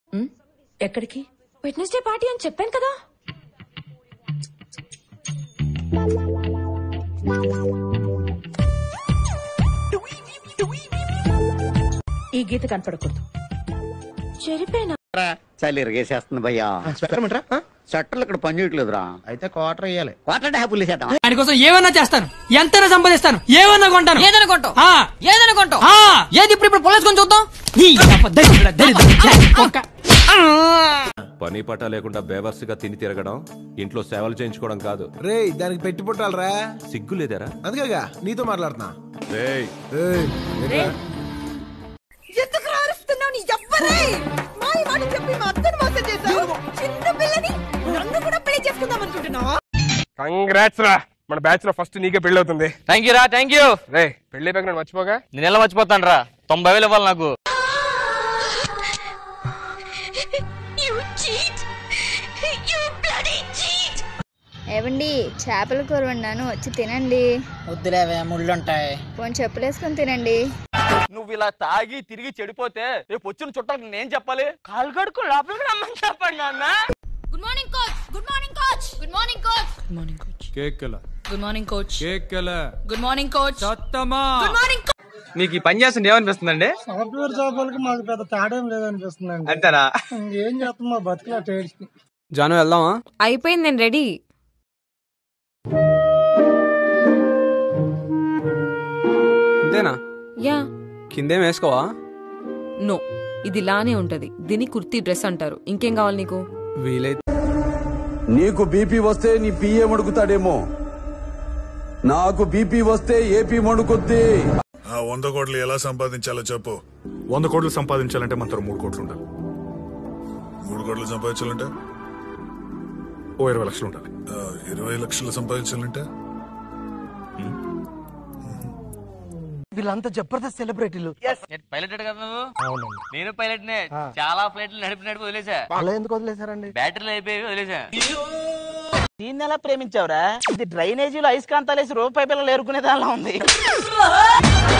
ఎక్కడికి Wednesday party అని చెప్పాను కదా ఈ గీత కనపడకూడదు చెరిపోయినా చలి ఇరగేసేస్తుంది భయ్యా షట్టర్లు ఇక్కడ పని చేయట్లేదురా అయితే క్వార్టర్ వేయాలి క్వార్టర్ హ్యాపీలు చేద్దాం ఆయన కోసం ఏమన్నా చేస్తాను ఎంతైనా సంపాదిస్తాను ఏమన్నా కొంటాను ఏదైనా కొంటావు ఆ, ఏదైనా కొంటావు ఆ, ఏది ఇప్పుడు ఇప్పుడు పొలేసుకొని చూద్దాం ఈ అబ్బ దరిద్రుడా, దరిద్రుడా, ఛే, కుక్క. పని పట లేకుండా బేవర్స్గా తిని తిరగడం ఇంట్లో సేవలు చేయించుకోవడం కాదు రే దానికి పెట్టి పుట్టాలరా సిగ్గు లేదారా అందుకేగా నీతో మాట్లాడుతున్నా రేయ్ ఏయ్, ఏంట్రా? ఎందుకు రారుస్తున్నావు నీ ఎవ్వరే మాయ మాట చెప్పి మా అత్తను మోసం చేశావు చిన్న పిల్లని నన్ను కూడా పెళ్లి చేసుకుందాం అనుకుంటున్నావా కంగ్రాట్స్ రా మన బ్యాచ్ లో ఫస్ట్ నీకే పెళ్లి అవుతుంది థ్యాంక్ యూ రా థ్యాంక్ యూ రే పెళ్లి అయిపోయాక నన్ను మర్చిపోగా నేను ఎలా మర్చిపోతాను రా తొంభై వేలు ఇవ్వాలి నాకు ఏవండి చేపల కూర వండాను వచ్చి తినండి వద్దులేవే ముళ్ళుంటాయి పోనీ చెప్పులేసుకొని తినండి నువ్వు ఇలా తాగి తిరిగి చెడిపోతే రేపు వచ్చిన చుట్టాలు నేను చెప్పాలి కాలు కడుకు లోపలికి రమ్మని చెప్పండి నాన్న good morning coach good morning coach good morning coach good morning coach good morning coach good morning coach good morning మీకు ఈ పని చేస్తుంటే ఏమనిపిస్తుందండి సాఫ్ట్వేర్ జాబులకి మాకు పెద్ద తేడా ఏం లేదనిపిస్తుందండి అంతేనా ఏం చేస్తాం మా బతుకులా టేడ్స్కి జాను వెళ్దామా అయిపోయింది నేను రెడీ అంతేనా యా కిందేం వేసుకోవా నో ఇది ఇలానే ఉంటది దీని కుర్తీ డ్రెస్ అంటారు ఇంకేం కావాలి నీకు వీలైతే నీకు బీపీ వస్తే నీ పిఏ మడుకుతాడేమో నాకు బీపీ వస్తే ఏపీ మడుకుద్ది ఆ వంద కోట్లు ఎలా సంపాదించాలో చెప్పు వంద కోట్లు సంపాదించాలంటే మన దగ్గర మూడు కోట్లు ఉండాలి మూడు కోట్లు సంపాదించాలంటే ఓ ఇరవై లక్షలు ఉండాలి ఆ, ఇరవై లక్షలు సంపాదించాలంటే వీళ్ళంతా జబర్దస్త్ సెలబ్రిటీలు పైలట్ కదా నువ్వు నేను పైలట్ నే చాలా ఫ్లైట్లు నడిపి నడిపి వదిలేసా అలా ఎందుకు వదిలేశారండి బ్యాటరీలు అయిపోయి వదిలేసా దీన్ని ఎలా ప్రేమించావురా ఇది డ్రైనేజీలో ఐస్కాంతాలేసి రూపాయి పిల్లలు ఏరుకునే దానిలా ఉంది